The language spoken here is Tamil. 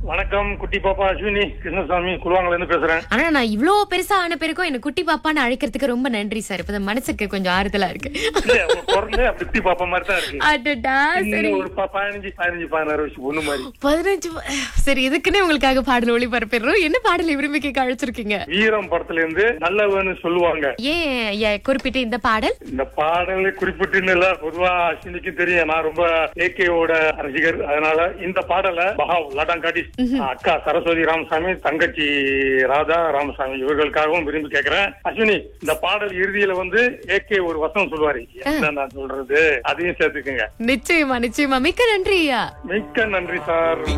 வணக்கம் குட்டி பாப்பா அஸ்வினி கிருஷ்ணசாமி குருவாங்கல இருந்து பேசுறேன் ஆனா நான் இவ்ளோ பெருசா ஆன பிறகும் என்ன குட்டி பாப்பான்னு அழைக்கிறதுக்கு ரொம்ப நன்றி சார் இப்ப மனசுக்கு கொஞ்சம் ஆறுதலா இருக்கு இல்ல உங்க குரல் அப்படி குட்டி பாப்பா மாதிரி தான் இருக்கு அடடா சரி இன்னும் ஒரு ப- பதினஞ்சு பதினஞ்சு பதினாறு வயசு பொண்ணு மாதிரி பதினஞ்சு வ- சரி இதுக்குன்னே உங்களுக்காக பாடல் ஒளிபரப்பிடுறோம் என்ன பாடல் விரும்பி கேட்க அழைச்சிருக்கீங்க வீரம் படத்துல இருந்து நல்லவன்னு சொல்லுவாங்க ஏன் ஐயா குறிப்பிட்ட இந்த பாடல் இந்த பாடலை குறிப்பிட்டுன்னு இல்ல பொதுவா அஸ்வினிக்கு தெரியும் நான் ரொம்ப ஏகேவோட ரசிகர் அதனால இந்த பாடலை பஹாவ் லடாங்காட்டி அக்கா சரஸ்வதி ராமசாமி தங்கச்சி ராதா ராமசாமி இவர்களுக்காகவும் விரும்பி கேக்குறேன் அஸ்வினி இந்த பாடல் இறுதியில வந்து ஏகே ஒரு வசனம் சொல்லுவாரு என்ன நான் சொல்றது அதையும் சேர்த்துக்குங்க நிச்சயமா நிச்சயமா மிக்க நன்றி ஐயா மிக்க நன்றி சார்